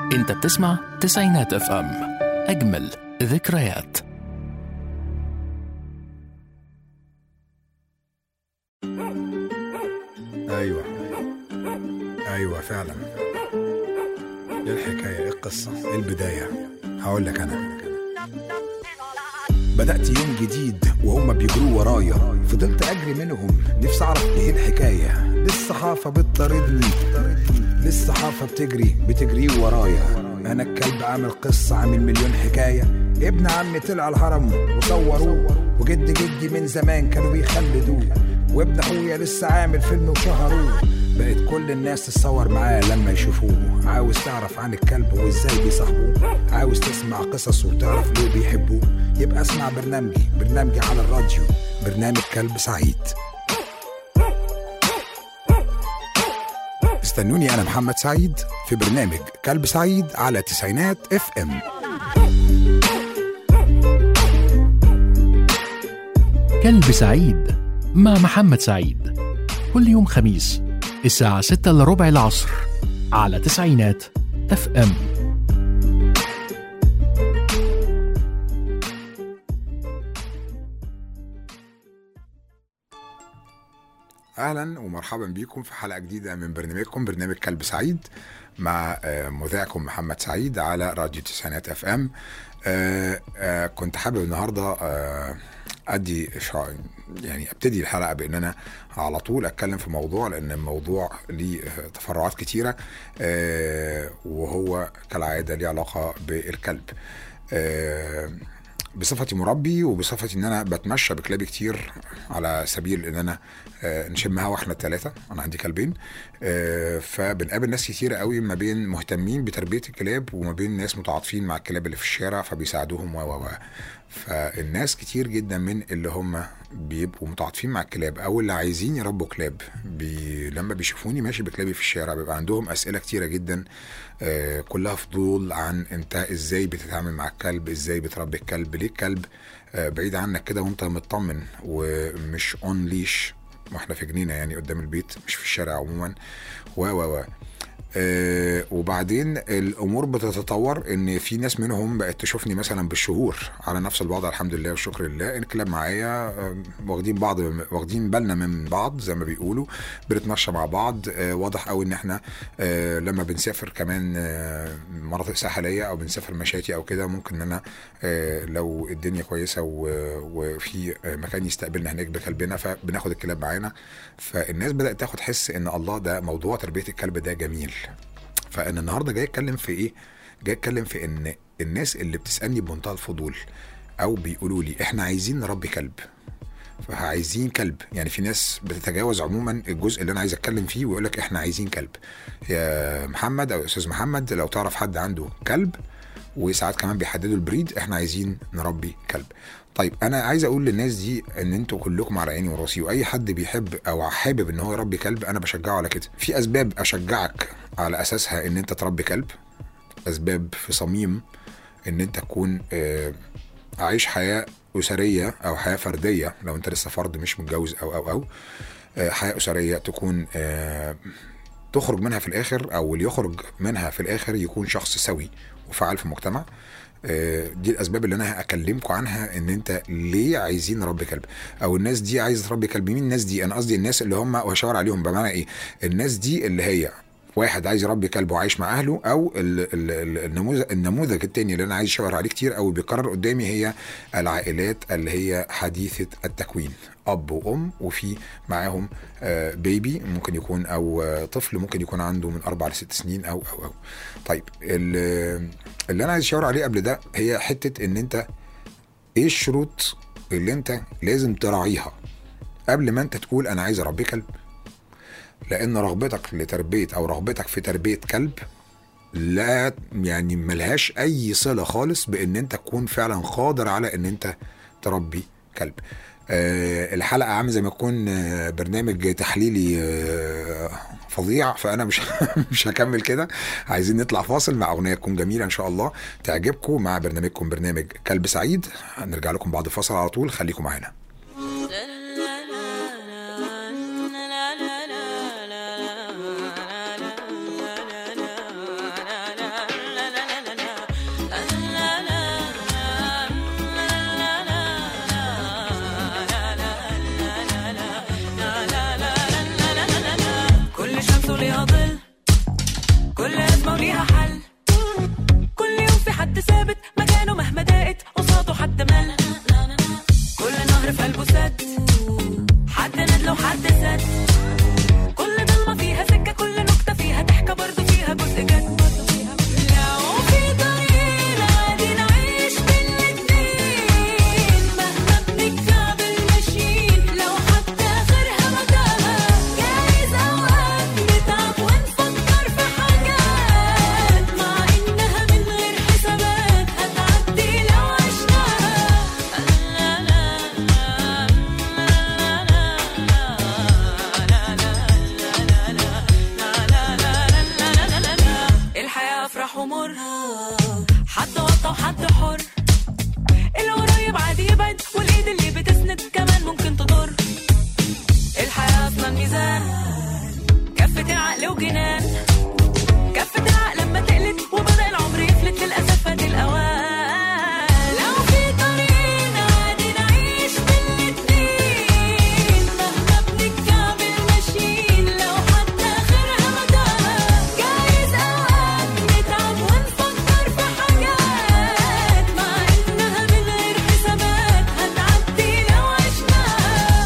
انت بتسمع تسعينات اف ام اجمل ذكريات ايوه ايوه فعلا ايه الحكايه ايه القصه ايه البدايه هقول لك انا بدأت يوم جديد وهم بيجروا ورايا فضلت أجري منهم نفسي أعرف إيه الحكاية للصحافة بتطاردني للصحافة بتجري بتجري ورايا أنا الكلب عامل قصة عامل مليون حكاية ابن عمي طلع الهرم وصوروه وجد جدي من زمان كانوا بيخلدوه وابن أخويا لسه عامل فيلم وشهروه بقت كل الناس تتصور معاه لما يشوفوه عاوز تعرف عن الكلب وازاي بيصاحبوه عاوز تسمع قصصه وتعرف ليه بيحبوه يبقى اسمع برنامجي برنامجي على الراديو برنامج كلب سعيد استنوني انا محمد سعيد في برنامج كلب سعيد على تسعينات اف ام كلب سعيد مع محمد سعيد كل يوم خميس الساعة 6 إلا ربع العصر على تسعينات اف ام اهلا ومرحبا بيكم في حلقه جديده من برنامجكم برنامج كلب سعيد مع آه، مذيعكم محمد سعيد على راديو تسعينات اف ام آه، آه، كنت حابب النهارده آه، ادي شع- يعني ابتدي الحلقه بان انا على طول اتكلم في موضوع لان الموضوع ليه آه، تفرعات كتيره آه، وهو كالعاده ليه علاقه بالكلب آه، بصفتي مربي وبصفتي ان انا بتمشى بكلابي كتير على سبيل ان انا آه، نشم هوا احنا الثلاثه انا عندي كلبين آه، فبنقابل ناس كتيره قوي ما بين مهتمين بتربيه الكلاب وما بين ناس متعاطفين مع الكلاب اللي في الشارع فبيساعدوهم و و و فالناس كتير جدا من اللي هم بيبقوا متعاطفين مع الكلاب او اللي عايزين يربوا كلاب بي... لما بيشوفوني ماشي بكلابي في الشارع بيبقى عندهم اسئله كتيره جدا آه، كلها فضول عن انت ازاي بتتعامل مع الكلب ازاي بتربي الكلب ليه الكلب آه، بعيد عنك كده وانت مطمن ومش اون ليش واحنا في جنينه يعني قدام البيت مش في الشارع عموما و و و آه وبعدين الامور بتتطور ان في ناس منهم بقت تشوفني مثلا بالشهور على نفس الوضع الحمد لله والشكر لله ان الكلاب معايا آه، واخدين بعض واخدين بالنا من بعض زي ما بيقولوا بنتمشى مع بعض آه واضح قوي ان احنا آه لما بنسافر كمان آه مناطق ساحليه او بنسافر مشاتي او كده ممكن ان انا آه لو الدنيا كويسه و- وفي آه، مكان يستقبلنا هناك بكلبنا فبناخد الكلاب معانا فالناس بدات تاخد حس ان الله ده موضوع تربيه الكلب ده جميل فانا النهارده جاي اتكلم في ايه جاي اتكلم في ان الناس اللي بتسالني بمنتهى الفضول او بيقولوا لي احنا عايزين نربي كلب فعايزين كلب يعني في ناس بتتجاوز عموما الجزء اللي انا عايز اتكلم فيه ويقول لك احنا عايزين كلب يا محمد او استاذ محمد لو تعرف حد عنده كلب وساعات كمان بيحددوا البريد احنا عايزين نربي كلب طيب انا عايز اقول للناس دي ان انتوا كلكم على عيني وراسي واي حد بيحب او حابب ان هو يربي كلب انا بشجعه على كده في اسباب اشجعك على اساسها ان انت تربي كلب اسباب في صميم ان انت تكون آه، عايش حياه اسريه او حياه فرديه لو انت لسه فرد مش متجوز او او او آه، حياه اسريه تكون آه، تخرج منها في الاخر او اللي يخرج منها في الاخر يكون شخص سوي وفعال في المجتمع آه، دي الاسباب اللي انا هكلمكم عنها ان انت ليه عايزين نربي كلب او الناس دي عايزه تربي كلب مين الناس دي انا قصدي الناس اللي هم وهشاور عليهم بمعنى ايه الناس دي اللي هي واحد عايز يربي كلب وعايش مع اهله او ال- ال- ال- النموذج النموذج التاني اللي انا عايز اشاور عليه كتير او بيقرر قدامي هي العائلات اللي هي حديثه التكوين اب وام وفي معاهم آه، بيبي ممكن يكون او آه، طفل ممكن يكون عنده من اربع لست سنين او او او طيب ال- اللي انا عايز اشاور عليه قبل ده هي حته ان انت ايه الشروط اللي انت لازم تراعيها قبل ما انت تقول انا عايز اربي كلب لان رغبتك لتربيه او رغبتك في تربيه كلب لا يعني ملهاش اي صله خالص بان انت تكون فعلا قادر على ان انت تربي كلب آه الحلقه عامله زي ما تكون آه برنامج تحليلي آه فظيع فانا مش مش هكمل كده عايزين نطلع فاصل مع اغنيه تكون جميله ان شاء الله تعجبكم مع برنامجكم برنامج كلب سعيد هنرجع لكم بعد الفاصل على طول خليكم معانا la la la la la la la la la حد ثابت مكانه مهما ضاقت قصاده حد مل كل نهر في قلبه سد حد ندل وحد سد كل ضلمة فيها سكة كل نكتة فيها ضحكة برضه فيها جزء جد لو في طريق عادي نعيش بالاتنين مهما بنكعبل ماشيين لو حتى آخرها متاهة جايز أوقات نتعب ونفكر في حاجات مع إنها من غير حسابات هتعدي لو عشناها الحياة أفراح ومر حد وطى وحد حر القريب عادي يبعد والإيد اللي بتسند كمان ممكن تضر الحياة أصلا ميزان كفة العقل وجنان كفة العقل لما تقلت وبدأ العمر يفلت للأسف فات الأوان لو في طريقنا عادي نعيش بالاتنين مهما بنكعبل ماشيين لو حتى آخرها متاهة جايز أوقات نتعب ونفكر في حاجات مع إنها من غير حسابات هتعدي لو عشناها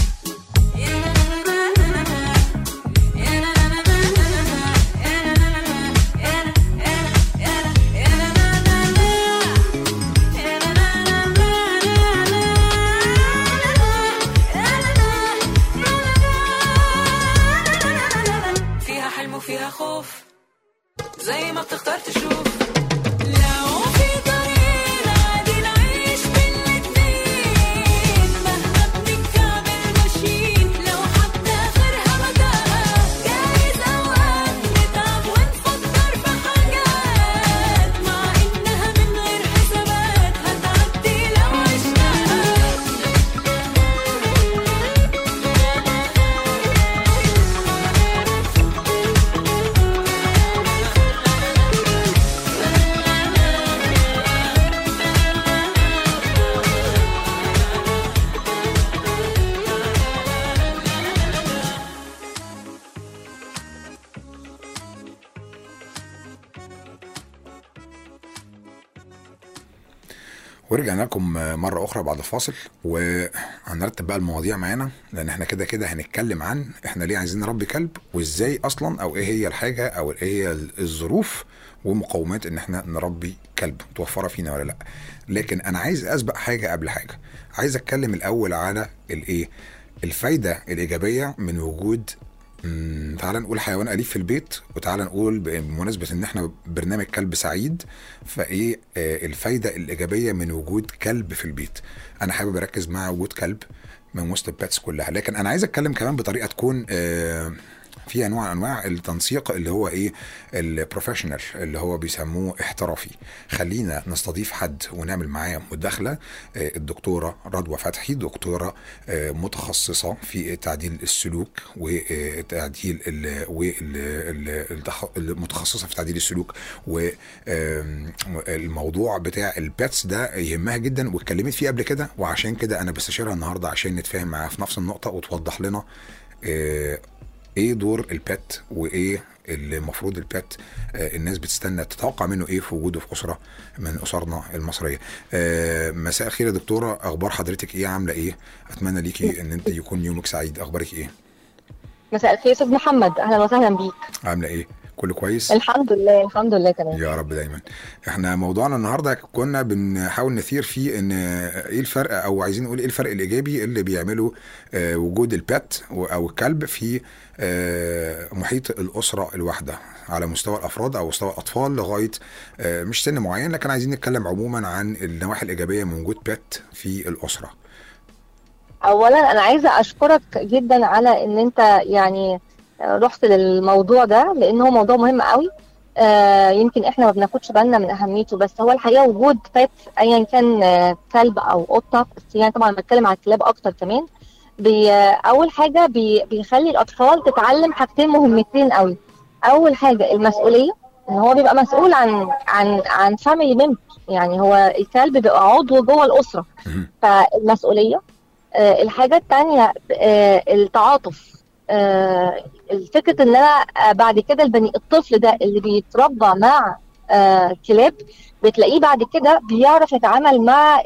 فيها حلم وفيها خوف زي ما بتختار تشوف لو في طريق عادي نعيش بالاتنين مهما بنكعبل ماشيين لو حتى آخرها متاهة جايز أوقات نتعب ونفكر في حاجات مع إنها من غير حسابات هتعدي لو عشناها ورجعنا لكم مرة أخرى بعد الفاصل وهنرتب بقى المواضيع معانا لأن احنا كده كده هنتكلم عن احنا ليه عايزين نربي كلب وازاي أصلا أو ايه هي الحاجة أو ايه هي الظروف ومقومات إن احنا نربي كلب متوفرة فينا ولا لأ لكن أنا عايز أسبق حاجة قبل حاجة عايز أتكلم الأول على الإيه الفايدة الإيجابية من وجود مم، تعال نقول حيوان أليف في البيت وتعال نقول بمناسبة إن إحنا برنامج كلب سعيد فإيه آه، الفايدة الإيجابية من وجود كلب في البيت أنا حابب أركز مع وجود كلب من وسط الباتس كلها لكن أنا عايز أتكلم كمان بطريقة تكون آه، فيها نوع انواع التنسيق اللي هو ايه البروفيشنال اللي هو بيسموه احترافي خلينا نستضيف حد ونعمل معاه مداخله آه، الدكتوره رضوى فتحي دكتوره آه، متخصصه في تعديل السلوك وتعديل ال- وال- ال- التخ- المتخصصه في تعديل السلوك والموضوع بتاع الباتس ده يهمها جدا واتكلمت فيه قبل كده وعشان كده انا بستشيرها النهارده عشان نتفاهم معاها في نفس النقطه وتوضح لنا آه، ايه دور البات وايه اللي المفروض البات آه، الناس بتستنى تتوقع منه ايه في وجوده في اسره من اسرنا المصريه آه، مساء الخير يا دكتوره اخبار حضرتك ايه عامله ايه اتمنى ليكي ان انت يكون يومك سعيد اخبارك ايه مساء الخير استاذ محمد اهلا وسهلا بيك عامله ايه كله كويس الحمد لله الحمد لله تمام يا رب دايما احنا موضوعنا النهارده كنا بنحاول نثير فيه ان ايه الفرق او عايزين نقول ايه الفرق الايجابي اللي بيعمله آه، وجود البات او الكلب في آه، محيط الاسره الواحده على مستوى الافراد او مستوى الاطفال لغايه آه، مش سن معين لكن عايزين نتكلم عموما عن النواحي الايجابيه من وجود بات في الاسره اولا انا عايزه اشكرك جدا على ان انت يعني رحت للموضوع ده لان هو موضوع مهم قوي آه يمكن احنا ما بناخدش بالنا من اهميته بس هو الحقيقه وجود بيت ايا كان آه، كلب او قطه بس يعني طبعا بتكلم على الكلاب اكتر كمان بي اول حاجه بي بيخلي الاطفال تتعلم حاجتين مهمتين قوي اول حاجه المسؤوليه ان هو بيبقى مسؤول عن عن عن فاميلي ممبر يعني هو الكلب بيبقى عضو جوه الاسره مهم. فالمسؤوليه آه، الحاجه الثانيه التعاطف آه، الفكره ان انا آه، بعد كده البني الطفل ده اللي بيتربى مع آه كلاب بتلاقيه بعد كده بيعرف يتعامل مع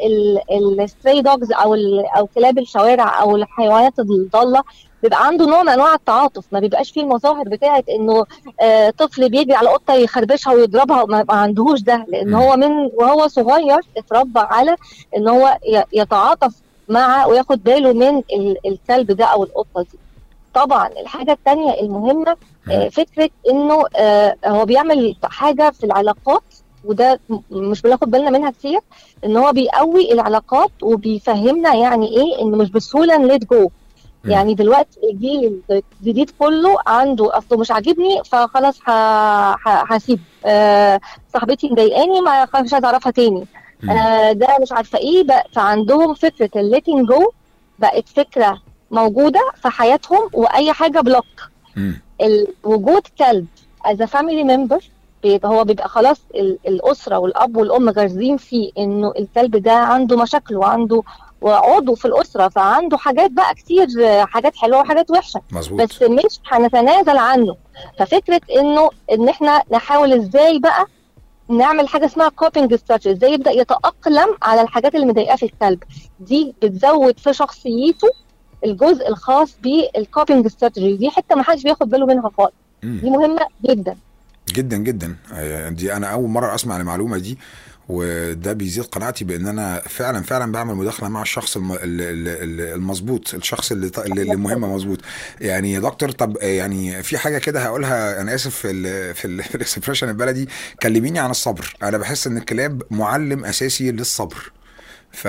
الستري دوجز او ال- او كلاب الشوارع او الحيوانات الضاله بيبقى عنده نوع من انواع التعاطف ما بيبقاش فيه المظاهر بتاعه انه آه طفل بيجري على قطه يخربشها ويضربها ما ما عندهوش ده لان مم. هو من وهو صغير اتربى على ان هو ي- يتعاطف مع وياخد باله من ال- الكلب ده او القطه دي طبعا الحاجه الثانيه المهمه آه، فكره انه آه، هو بيعمل حاجه في العلاقات وده م- مش بناخد بالنا منها كتير ان هو بيقوي العلاقات وبيفهمنا يعني ايه ان مش بسهوله نليت جو مم. يعني دلوقتي الجيل الجديد كله عنده اصله مش عاجبني فخلاص ه- ه- هسيب آه صاحبتي مضايقاني ما خلاص مش عايزه اعرفها تاني مم. آه ده مش عارفه ايه بقى فعندهم فكره الليتنج جو بقت فكره موجوده في حياتهم واي حاجه بلوك مم. ال- وجود كلب as a family member بيبقى هو بيبقى خلاص ال- الأسرة والأب والأم غارزين فيه إنه الكلب ده عنده مشاكل وعنده وعضو في الأسرة فعنده حاجات بقى كتير آه، حاجات حلوة وحاجات وحشة مظبوط بس مش هنتنازل عنه ففكرة إنه إن إحنا نحاول إزاي بقى نعمل حاجة اسمها كوبينج استراتيجي إزاي يبدأ يتأقلم على الحاجات اللي مضايقاه في الكلب دي بتزود في شخصيته الجزء الخاص بالكوبينج استراتيجي دي حته ما حدش بياخد باله منها خالص دي مم. مهمه جدا جدا جدا آه، دي انا اول مره اسمع المعلومه دي وده بيزيد قناعتي بان انا فعلا فعلا بعمل مداخله مع الشخص الم- ال- ال- ال- المظبوط الشخص اللي ط- اللي اللي مهمه مظبوط يعني يا دكتور طب آه، يعني في حاجه كده هقولها انا اسف في ال في ال في الاكسبريشن البلدي كلميني عن الصبر انا بحس ان الكلاب معلم اساسي للصبر ف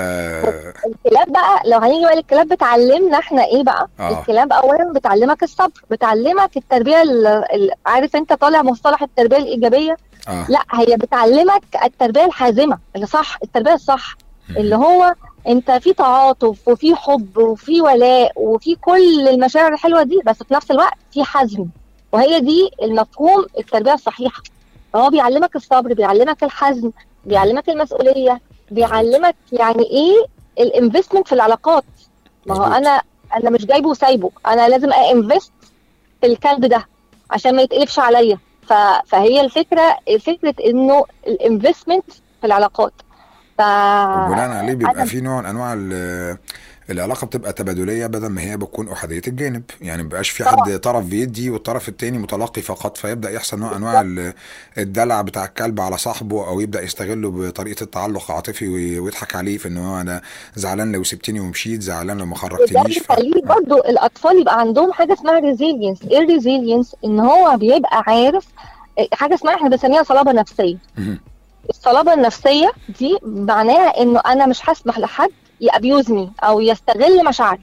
الكلاب بقى لو هنيجي بقى للكلاب بتعلمنا احنا ايه بقى آه. الكلاب اولا بتعلمك الصبر بتعلمك التربيه ال- ال- عارف انت طالع مصطلح التربيه الايجابيه اه لا هي بتعلمك التربيه الحازمه اللي صح التربيه الصح اللي هو انت في تعاطف وفي حب وفي ولاء وفي كل المشاعر الحلوه دي بس في نفس الوقت في حزم وهي دي المفهوم التربيه الصحيحه هو بيعلمك الصبر بيعلمك الحزم بيعلمك المسؤوليه بيعلمك يعني ايه الانفستمنت في العلاقات ما هو مظبوط. انا انا مش جايبه وسايبه انا لازم انفست في الكلب ده عشان ما يتقلبش عليا ف... فهي الفكره فكره انه الانفستمنت في العلاقات ف وبناء عليه بيبقى أنا- في نوع من انواع ال- العلاقه بتبقى تبادليه بدل ما هي بتكون احاديه الجانب يعني مبقاش في حد طرف بيدي والطرف التاني متلقي فقط فيبدا يحصل نوع من انواع ال- الدلع بتاع الكلب على صاحبه او يبدا يستغله بطريقه التعلق العاطفي وي- ويضحك عليه في ان هو انا زعلان لو سبتني ومشيت زعلان لو ما وده خرجتنيش ف... بيخليه برضه الاطفال يبقى عندهم حاجه اسمها ريزيلينس ايه الريزيلينس ان هو بيبقى عارف حاجه اسمها احنا بنسميها صلابه نفسيه مهم. الصلابه النفسيه دي معناها انه انا مش هسمح لحد يابيوزني او يستغل مشاعري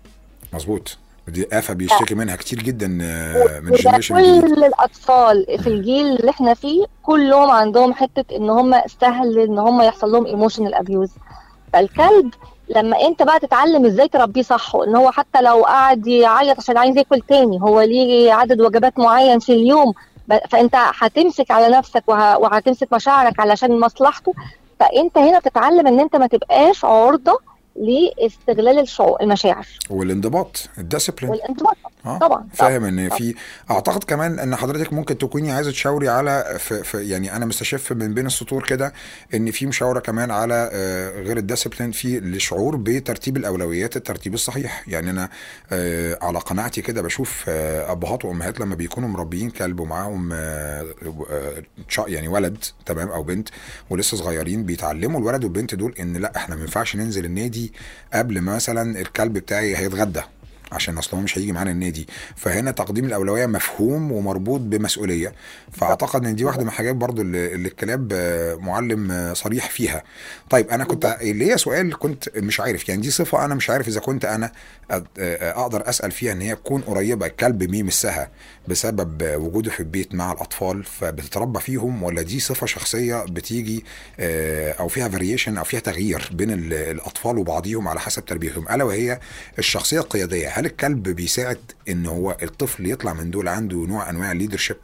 مظبوط دي آفة بيشتكي منها كتير جدا آه، من وده الجنريشن الجديد كل الاطفال في الجيل اللي احنا فيه كلهم عندهم حته ان هم سهل ان هم يحصل لهم ايموشنال ابيوز فالكلب لما انت بقى تتعلم ازاي تربيه صح وان هو حتى لو قعد يعيط عشان عايز ياكل تاني هو ليه عدد وجبات معين في اليوم ب- فانت هتمسك على نفسك وه- وهتمسك مشاعرك علشان مصلحته فانت هنا بتتعلم ان انت ما تبقاش عرضه لاستغلال الشعور المشاعر والانضباط الديسيبلين والانضباط اه طبعا فاهم ان في اعتقد كمان ان حضرتك ممكن تكوني عايزه تشاوري على في في يعني انا مستشف من بين السطور كده ان في مشاوره كمان على آه، غير الديسيبلين في الشعور بترتيب الاولويات الترتيب الصحيح يعني انا آه، على قناعتي كده بشوف آه، ابهات وامهات لما بيكونوا مربيين كلب ومعاهم آه، آه، شا- يعني ولد تمام او بنت ولسه صغيرين بيتعلموا الولد والبنت دول ان لا احنا ما ينفعش ننزل النادي قبل مثلا الكلب بتاعي هيتغدى عشان اصل هو مش هيجي معانا النادي فهنا تقديم الاولويه مفهوم ومربوط بمسؤوليه فاعتقد ان دي واحده من الحاجات برضو اللي, اللي الكلاب آه، معلم آه، صريح فيها طيب انا كنت ليا سؤال كنت مش عارف يعني دي صفه انا مش عارف اذا كنت انا أد- آه، اقدر اسال فيها ان هي تكون قريبه الكلب بيمسها بسبب آه، وجوده في البيت مع الاطفال فبتتربى فيهم ولا دي صفه شخصيه بتيجي آه، او فيها فاريشن او فيها تغيير بين ال- الاطفال وبعضهم على حسب تربيتهم الا وهي الشخصيه القياديه هل الكلب بيساعد ان هو الطفل يطلع من دول عنده نوع انواع الليدرشيب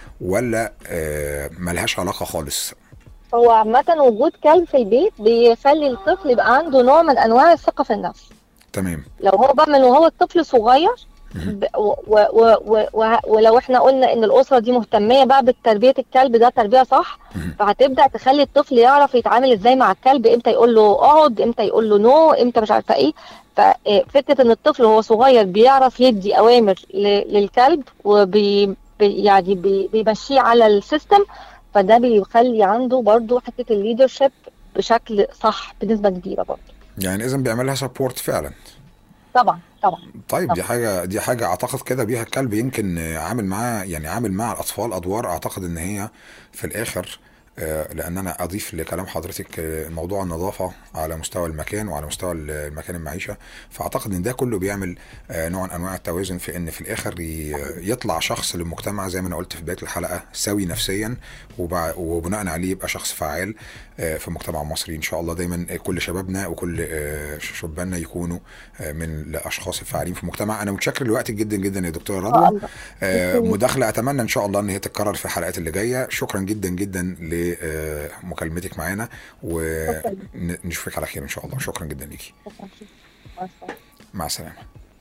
ولا آه، ملهاش علاقه خالص هو عامة وجود كلب في البيت بيخلي الطفل يبقى عنده نوع من أنواع الثقة في النفس تمام لو هو بقى من وهو الطفل صغير ب- و- و- و- و- ولو احنا قلنا ان الاسره دي مهتميه بقى بتربيه الكلب ده تربيه صح فهتبدا تخلي الطفل يعرف يتعامل ازاي مع الكلب امتى يقول له اقعد امتى يقول له نو امتى مش عارفه ايه ففكره ان الطفل وهو صغير بيعرف يدي اوامر ل- للكلب وبي بي- يعني بي- بيمشيه على السيستم فده بيخلي عنده برضو حته الليدرشيب بشكل صح بنسبه كبيره برضو يعني اذا بيعملها سبورت فعلا طبعا طبعا طيب دي طبعا. حاجه دي حاجه اعتقد كده بيها الكلب يمكن آه، عامل معاه يعني عامل مع الاطفال ادوار اعتقد ان هي في الاخر آه، لان انا اضيف لكلام حضرتك آه، موضوع النظافه على مستوى المكان وعلى مستوى المكان المعيشه فاعتقد ان ده كله بيعمل آه، نوع من انواع التوازن في ان في الاخر ي- يطلع شخص للمجتمع زي ما انا قلت في بدايه الحلقه سوي نفسيا وبع- وبناء عليه يبقى شخص فعال آه، في المجتمع المصري ان شاء الله دايما كل شبابنا وكل آه، شباننا يكونوا آه، من الاشخاص الفعالين في المجتمع انا متشكر لوقتك جدا جدا يا دكتوره ان شاء رضوى الله آه، مداخله اتمنى ان شاء الله ان هي تتكرر في الحلقات اللي جايه شكرا جدا جدا لمكالمتك معانا ونشوفك على خير ان شاء الله شكرا جدا ليكي مع السلامة. مع السلامه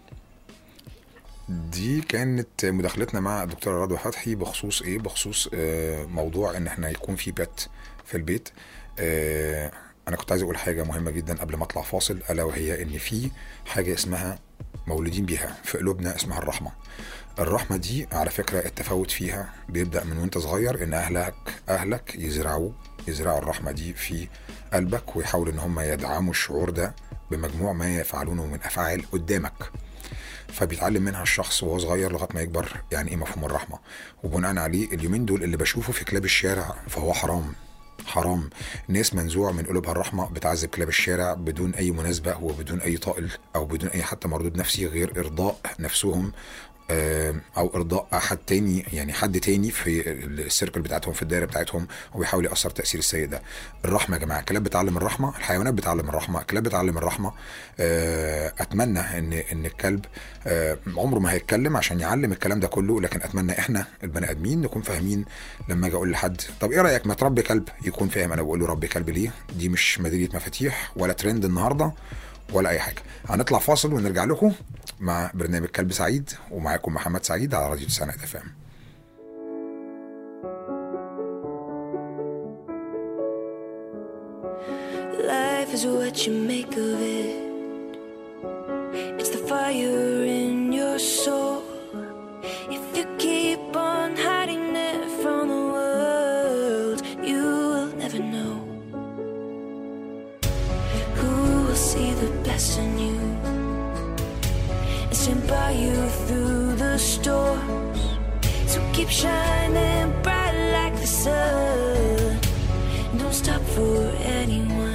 دي كانت مداخلتنا مع الدكتوره رضوى فتحي بخصوص ايه بخصوص آه، موضوع ان احنا يكون في بيت في البيت آه، انا كنت عايز اقول حاجه مهمه جدا قبل ما اطلع فاصل الا وهي ان في حاجه اسمها مولودين بيها في قلوبنا اسمها الرحمه الرحمه دي على فكره التفاوت فيها بيبدا من وانت صغير ان اهلك اهلك يزرعوا يزرعوا الرحمه دي في قلبك ويحاولوا ان هم يدعموا الشعور ده بمجموع ما يفعلونه من افعال قدامك فبيتعلم منها الشخص وهو صغير لغايه ما يكبر يعني ايه مفهوم الرحمه وبناء عليه اليومين دول اللي بشوفه في كلاب الشارع فهو حرام حرام ناس منزوع من قلوبها الرحمه بتعذب كلاب الشارع بدون اي مناسبه وبدون اي طائل او بدون اي حتى مردود نفسي غير ارضاء نفسهم آه، او ارضاء احد تاني يعني حد تاني في السيركل بتاعتهم في الدايره بتاعتهم وبيحاول ياثر تاثير السيء ده الرحمه يا جماعه الكلاب بتعلم الرحمه الحيوانات بتعلم الرحمه الكلاب بتعلم الرحمه آه، اتمنى ان ان الكلب آه، عمره ما هيتكلم عشان يعلم الكلام ده كله لكن اتمنى احنا البني ادمين نكون فاهمين لما اجي اقول لحد طب ايه رايك ما تربي كلب يكون فاهم انا بقول له ربي كلب ليه دي مش ميداليه مفاتيح ولا ترند النهارده ولا اي حاجه هنطلع فاصل ونرجع لكم مع برنامج كلب سعيد ومعاكم محمد سعيد على راديو تسعينات اف ام Life is what you make of it. It's the fire in your soul. If you keep on hiding it from the world, you will never know who will see the best in you and stand by you through the storms. So keep shining bright like the sun. Don't stop for anyone.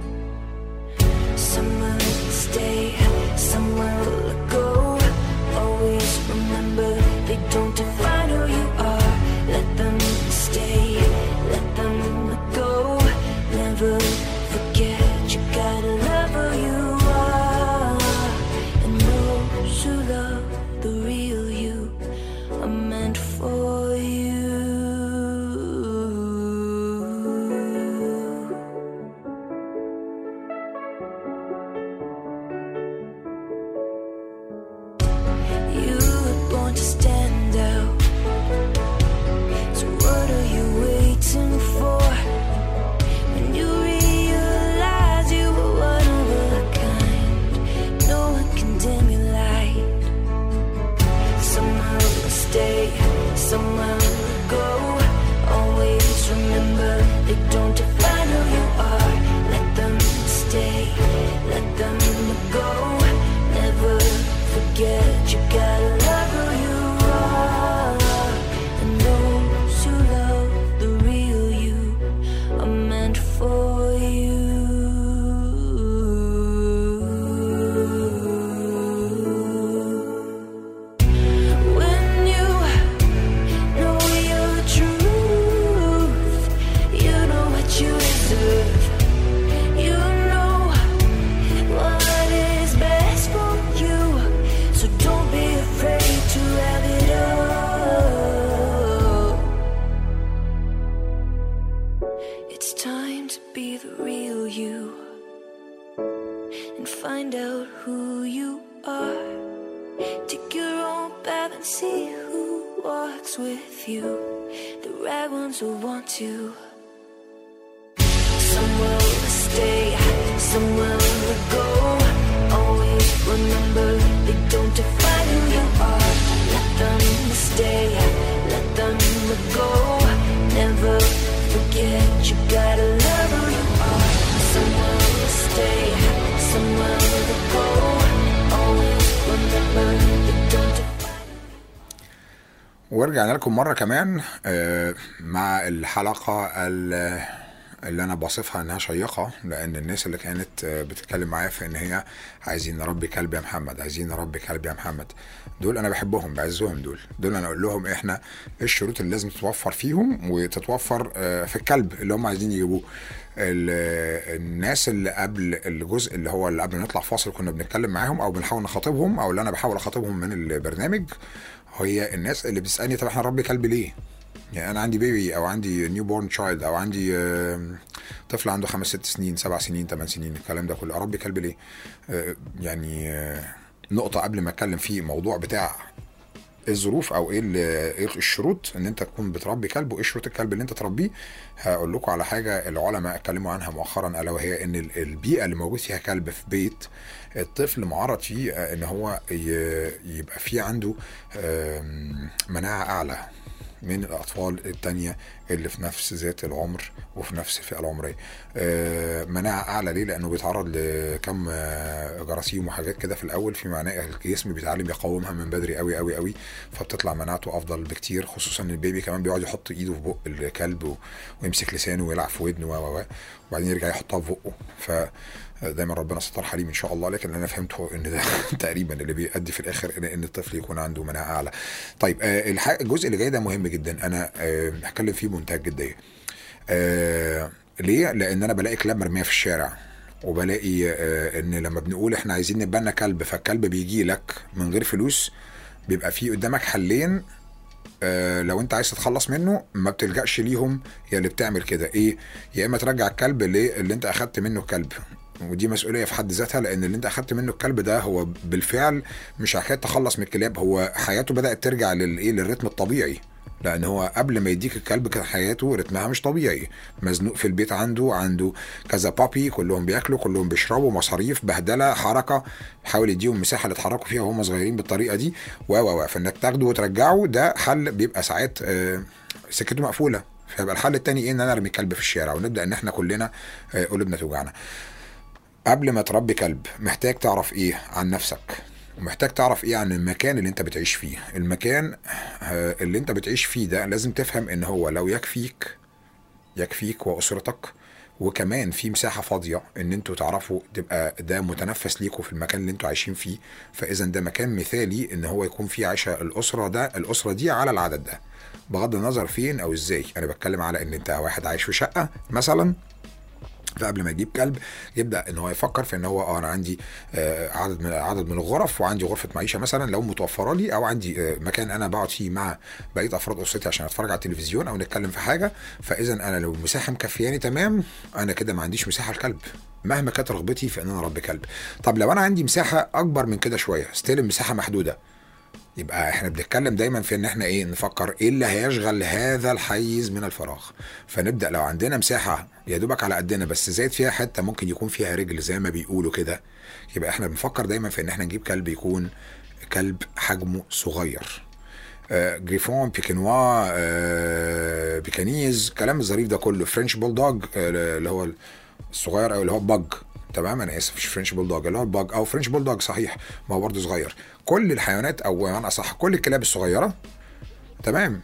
Someone will stay, someone will go. Always remember they don't define who you are. Let them stay, let them go. Never forget you gotta love who you are. And those who love the real you are meant for you. You were born to stand out. So what are you waiting for? When you realize you were one of a kind, no one can dim your light. Someone will stay, someone will go. Always remember they don't define who you are. Let them stay, let them go. Never forget you gotta love who you are. And those who love the real you are meant for you. When you know your truth, you know what you deserve. You know what is best for you, so don't be afraid to have it all. It's time to be the real you and find out who you are. Take your see who walks with you. The right ones will want you. Somewhere to stay, somewhere to go. Always remember they don't define who you are. Let them stay, let them go. Never forget you gotta love who you are. Somewhere to stay, somewhere to go. Always remember they don't define. ورجعنا لكم مرة كمان آه، مع الحلقة ال- اللي أنا بوصفها إنها شيقة لأن الناس اللي كانت آه، بتتكلم معايا في إن هي عايزين نربي كلب يا محمد عايزين نربي كلب يا محمد دول أنا بحبهم بعزهم دول دول أنا أقول لهم إحنا إيه الشروط اللي لازم تتوفر فيهم وتتوفر آه، في الكلب اللي هم عايزين يجيبوه ال- الناس اللي قبل الجزء اللي هو اللي قبل ما نطلع فاصل كنا بنتكلم معاهم او بنحاول نخاطبهم او اللي انا بحاول اخاطبهم من البرنامج هي الناس اللي بتسالني طب احنا نربي كلب ليه؟ يعني انا عندي بيبي او عندي نيو بورن تشايلد او عندي آم، طفل عنده خمس ست سنين سبع سنين ثمان سنين الكلام ده كله اربي كلب ليه؟ آه، يعني آه، نقطه قبل ما اتكلم في موضوع بتاع الظروف او ايه ال- إيه الشروط ان انت تكون بتربي كلب وايه شروط الكلب اللي انت تربيه هقول لكم على حاجه العلماء اتكلموا عنها مؤخرا الا وهي ان ال- البيئه اللي موجود فيها كلب في بيت الطفل معرض فيه آه، ان هو ي- يبقى فيه عنده آم، مناعه اعلى من الاطفال التانية اللي في نفس ذات العمر وفي نفس الفئه العمريه آه، مناعه اعلى ليه لانه بيتعرض لكم آه، جراثيم وحاجات كده في الاول في معناه الجسم بيتعلم يقاومها من بدري قوي قوي قوي فبتطلع مناعته افضل بكتير خصوصا ان البيبي كمان بيقعد يحط ايده في بق الكلب و- ويمسك لسانه ويلعب في ودنه و و و وبعدين يرجع يحطها في بقه ف دايما ربنا ستار حليم ان شاء الله لكن اللي انا فهمته ان ده تقريبا اللي بيؤدي في الاخر الى ان الطفل يكون عنده مناعه اعلى. طيب آه، الح- الجزء اللي جاي ده مهم جدا انا آه، هتكلم فيه بمنتهى الجديه. آه، ليه؟ لان انا بلاقي كلاب مرميه في الشارع وبلاقي آه، ان لما بنقول احنا عايزين نبقى لنا كلب فالكلب بيجي لك من غير فلوس بيبقى في قدامك حلين آه، لو انت عايز تتخلص منه ما بتلجأش ليهم يا اللي بتعمل كده ايه يا اما ترجع الكلب اللي, اللي انت اخدت منه الكلب ودي مسؤوليه في حد ذاتها لان اللي انت اخدت منه الكلب ده هو بالفعل مش حكايه تخلص من الكلاب هو حياته بدات ترجع للايه للريتم الطبيعي لان هو قبل ما يديك الكلب كان حياته رتمها مش طبيعي مزنوق في البيت عنده عنده كذا بابي كلهم بياكلوا كلهم بيشربوا مصاريف بهدله حركه حاول يديهم مساحه اللي يتحركوا فيها وهم صغيرين بالطريقه دي و و و فانك تاخده وترجعه ده حل بيبقى ساعات آه، سكته مقفوله فيبقى الحل التاني ايه ان انا ارمي كلب في الشارع ونبدا ان احنا كلنا آه، قلوبنا توجعنا قبل ما تربي كلب محتاج تعرف ايه عن نفسك ومحتاج تعرف ايه عن المكان اللي انت بتعيش فيه المكان آه، اللي انت بتعيش فيه ده لازم تفهم ان هو لو يكفيك يكفيك واسرتك وكمان في مساحه فاضيه ان انتوا تعرفوا تبقى ده متنفس ليكوا في المكان اللي انتوا عايشين فيه فاذا ده مكان مثالي ان هو يكون فيه عيشه الاسره ده الاسره دي على العدد ده بغض النظر فين او ازاي انا بتكلم على ان انت واحد عايش في شقه مثلا فقبل ما يجيب كلب يبدا ان هو يفكر في ان هو اه انا عندي آه، عدد من عدد من الغرف وعندي غرفه معيشه مثلا لو متوفره لي او عندي آه، مكان انا بقعد فيه مع بقيه افراد اسرتي عشان اتفرج على التلفزيون او نتكلم في حاجه فاذا انا لو المساحه مكفياني تمام انا كده ما عنديش مساحه لكلب مهما كانت رغبتي في ان انا اربي كلب طب لو انا عندي مساحه اكبر من كده شويه ستيل المساحه محدوده يبقى احنا بنتكلم دايما في ان احنا ايه نفكر ايه اللي هيشغل هذا الحيز من الفراغ فنبدا لو عندنا مساحه يا دوبك على قدنا بس زايد فيها حته ممكن يكون فيها رجل زي ما بيقولوا كده يبقى احنا بنفكر دايما في ان احنا نجيب كلب يكون كلب حجمه صغير آه، جريفون بيكنوا آه، بيكانيز كلام الظريف ده كله فرنش بولدوج آه، اللي هو الصغير او اللي هو باج تمام انا اسف مش فرنش بولدوج اللي هو الباج او فرنش بولدوج صحيح ما هو برضه صغير كل الحيوانات او انا اصح كل الكلاب الصغيره تمام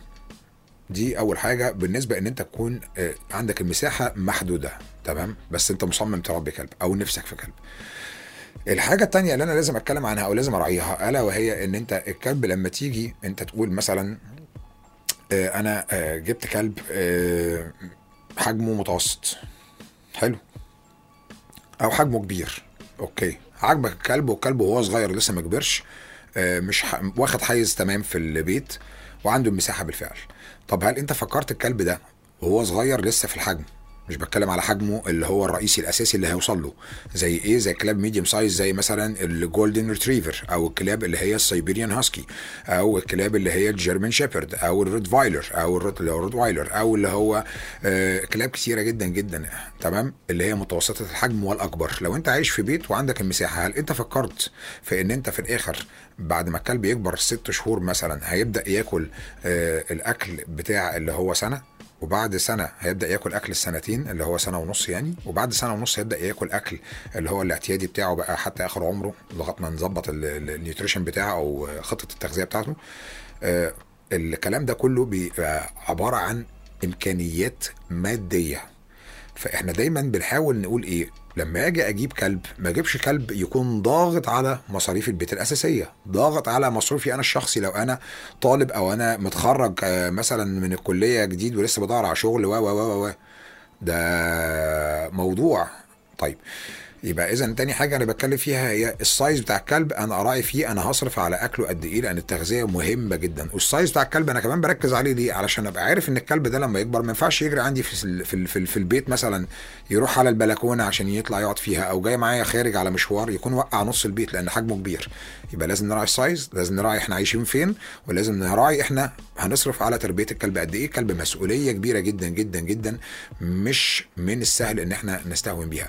دي اول حاجه بالنسبه ان انت تكون آه، عندك المساحه محدوده تمام بس انت مصمم تربي كلب او نفسك في كلب الحاجة التانية اللي أنا لازم أتكلم عنها أو لازم أراعيها ألا وهي إن أنت الكلب لما تيجي أنت تقول مثلا آه، أنا آه، جبت كلب آه، حجمه متوسط حلو أو حجمه كبير أوكي عاجبك الكلب والكلب وهو صغير لسه ما كبرش آه، مش ح... واخد حيز تمام في البيت وعنده المساحة بالفعل طب هل أنت فكرت الكلب ده وهو صغير لسه في الحجم مش بتكلم على حجمه اللي هو الرئيسي الاساسي اللي هيوصل له زي ايه زي كلاب ميديوم سايز زي مثلا الجولدن ريتريفر او الكلاب اللي هي السيبيريان هاسكي او الكلاب اللي هي الجيرمان شيبرد او الرود فايلر او الرود اللي هو الرود وايلر او اللي هو آه كلاب كتيره جدا جدا تمام اللي هي متوسطه الحجم والاكبر لو انت عايش في بيت وعندك المساحه هل انت فكرت في ان انت في الاخر بعد ما الكلب يكبر ست شهور مثلا هيبدا ياكل آه الاكل بتاع اللي هو سنه وبعد سنه هيبدا ياكل اكل السنتين اللي هو سنه ونص يعني وبعد سنه ونص هيبدا ياكل اكل اللي هو الاعتيادي بتاعه بقى حتى اخر عمره لغايه ما نظبط ال- ال- النيوتريشن بتاعه او خطه التغذيه بتاعته آه، الكلام ده كله بيبقى عباره عن امكانيات ماديه فاحنا دايما بنحاول نقول ايه لما اجي اجيب كلب ما اجيبش كلب يكون ضاغط على مصاريف البيت الاساسيه ضاغط على مصروفي انا الشخصي لو انا طالب او انا متخرج آه، مثلا من الكليه جديد ولسه بدور على شغل و و و و ده موضوع طيب يبقى اذا تاني حاجه انا بتكلم فيها هي السايز بتاع الكلب انا اراعي فيه انا هصرف على اكله قد ايه لان التغذيه مهمه جدا والسايز بتاع الكلب انا كمان بركز عليه ليه علشان ابقى عارف ان الكلب ده لما يكبر ما ينفعش يجري عندي في ال- في ال- في, ال- في البيت مثلا يروح على البلكونه عشان يطلع يقعد فيها او جاي معايا خارج على مشوار يكون وقع نص البيت لان حجمه كبير يبقى لازم نراعي السايز لازم نراعي احنا عايشين فين ولازم نراعي احنا هنصرف على تربيه الكلب قد ايه الكلب مسؤوليه كبيره جدا جدا جدا مش من السهل ان احنا نستهون بيها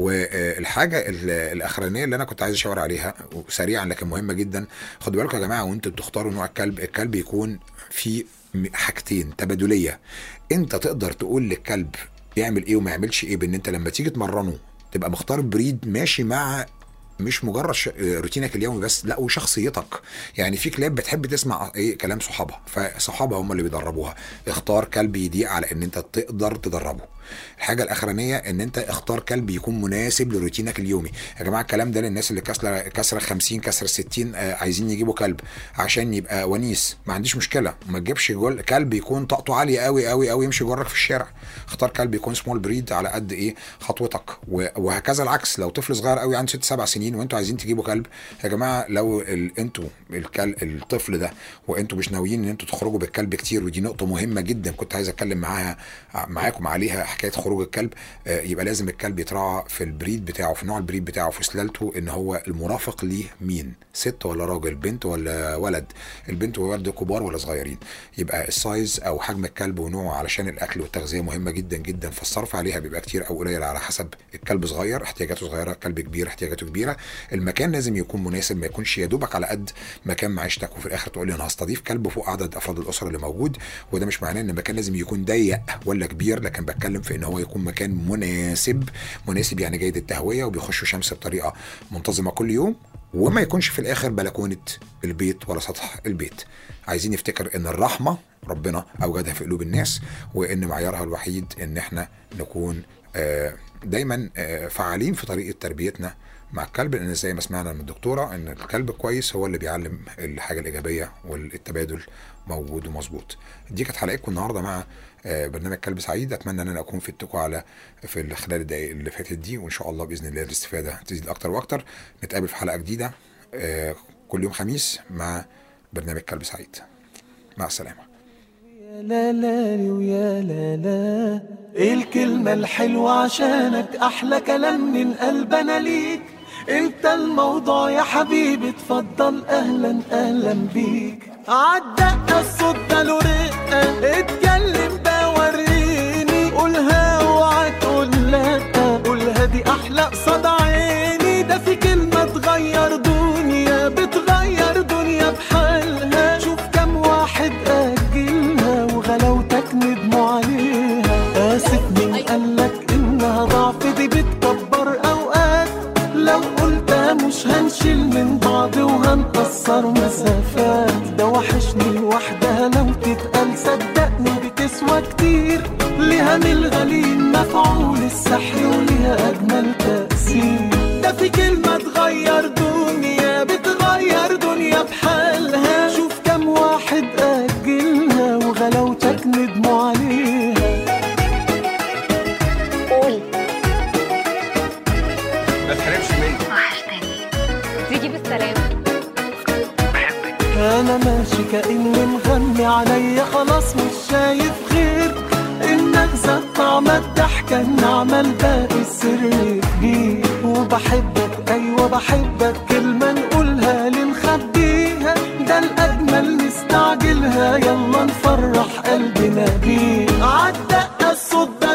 والحاجه ال- الاخرانيه اللي انا كنت عايز اشاور عليها سريعا لكن مهمه جدا خدوا بالكم يا جماعه وانتوا بتختاروا نوع الكلب الكلب يكون في م- حاجتين تبادليه انت تقدر تقول للكلب يعمل ايه وما يعملش ايه بان انت لما تيجي تمرنه تبقى مختار بريد ماشي مع مش مجرد ش... روتينك اليومي بس لا وشخصيتك يعني في كلاب بتحب تسمع ايه كلام صحابها فصحابها هم اللي بيدربوها اختار كلب يضيق على ان انت تقدر تدربه الحاجه الاخرانيه ان انت اختار كلب يكون مناسب لروتينك اليومي يا جماعه الكلام ده للناس اللي كسره كسره 50 كسره 60 آه عايزين يجيبوا كلب عشان يبقى ونيس ما عنديش مشكله ما تجيبش جول كلب يكون طاقته عاليه قوي قوي قوي يمشي جرك في الشارع اختار كلب يكون سمول بريد على قد ايه خطوتك و- وهكذا العكس لو طفل صغير قوي عنده ست سبع سنين وانتوا عايزين تجيبوا كلب يا جماعه لو ال... انتوا الكل... الطفل ده وانتوا مش ناويين ان انتوا تخرجوا بالكلب كتير ودي نقطه مهمه جدا كنت عايز اتكلم معاها معاكم عليها حكايه خروج الكلب آه، يبقى لازم الكلب يتراعى في البريد بتاعه في نوع البريد بتاعه في سلالته ان هو المرافق ليه مين ست ولا راجل بنت ولا ولد البنت والولد كبار ولا صغيرين يبقى السايز او حجم الكلب ونوعه علشان الاكل والتغذيه مهمه جدا جدا فالصرف عليها بيبقى كتير او قليل على حسب الكلب صغير احتياجاته صغيره الكلب كبير احتياجاته كبيره المكان لازم يكون مناسب ما يكونش يا دوبك على قد مكان معيشتك وفي الاخر تقول لي انا هستضيف كلب فوق عدد افراد الاسره اللي موجود وده مش معناه ان المكان لازم يكون ضيق ولا كبير لكن بتكلم في ان هو يكون مكان مناسب مناسب يعني جيد التهويه وبيخشوا شمس بطريقه منتظمه كل يوم وما يكونش في الاخر بلكونه البيت ولا سطح البيت عايزين نفتكر ان الرحمه ربنا اوجدها في قلوب الناس وان معيارها الوحيد ان احنا نكون آه، دايما آه، فعالين في طريقه تربيتنا مع الكلب لان زي ما سمعنا من الدكتوره ان الكلب كويس هو اللي بيعلم الحاجه الايجابيه والتبادل موجود ومظبوط دي كانت حلقتكم النهارده مع آه، برنامج كلب سعيد اتمنى ان انا اكون فدتكم على في خلال الدقائق اللي فاتت دي وان شاء الله باذن الله الاستفاده تزيد اكتر واكتر نتقابل في حلقه جديده آه، كل يوم خميس مع برنامج كلب سعيد مع السلامه يا لا لا لي ويا لا لا ايه الكلمة الحلوة عشانك احلى كلام من قلبنا ليك انت الموضوع يا حبيبي اتفضل اهلا اهلا بيك عالدقة الصوت ده له رقة اتكلم بقى وريني قولها اوعى تقول لا قولها دي احلى قصاد عيني ده في كلمة تغير دنيا بتغير دنيا بحالها شوف كم واحد أجلها وغلاوتك ندموا عليها آسف مين قالك إنها ضعف دي بتكبر أوقات لو قلتها مش هنشيل من بعض وهنقصر مسافات ده وحشني لوحدها لو تتقال صدقني بتسوى كتير ليها من الغليل مفعول السحر وليها أجمل تأثير ده في كلمة تغير دنيا بتغير دنيا بحالها شوف كم واحد أجلها وغلاوتك ندموا عليها قول ما تحرمش مني تيجي بالسلامة انا ماشي كاني مغمي عليا خلاص مش شايف غير انك زاد طعم الضحكه عمل باقي السر كبير وبحبك ايوه بحبك كلمة نقولها لنخبيها ده الاجمل نستعجلها يلا نفرح قلبنا بيه عالدقة الصوت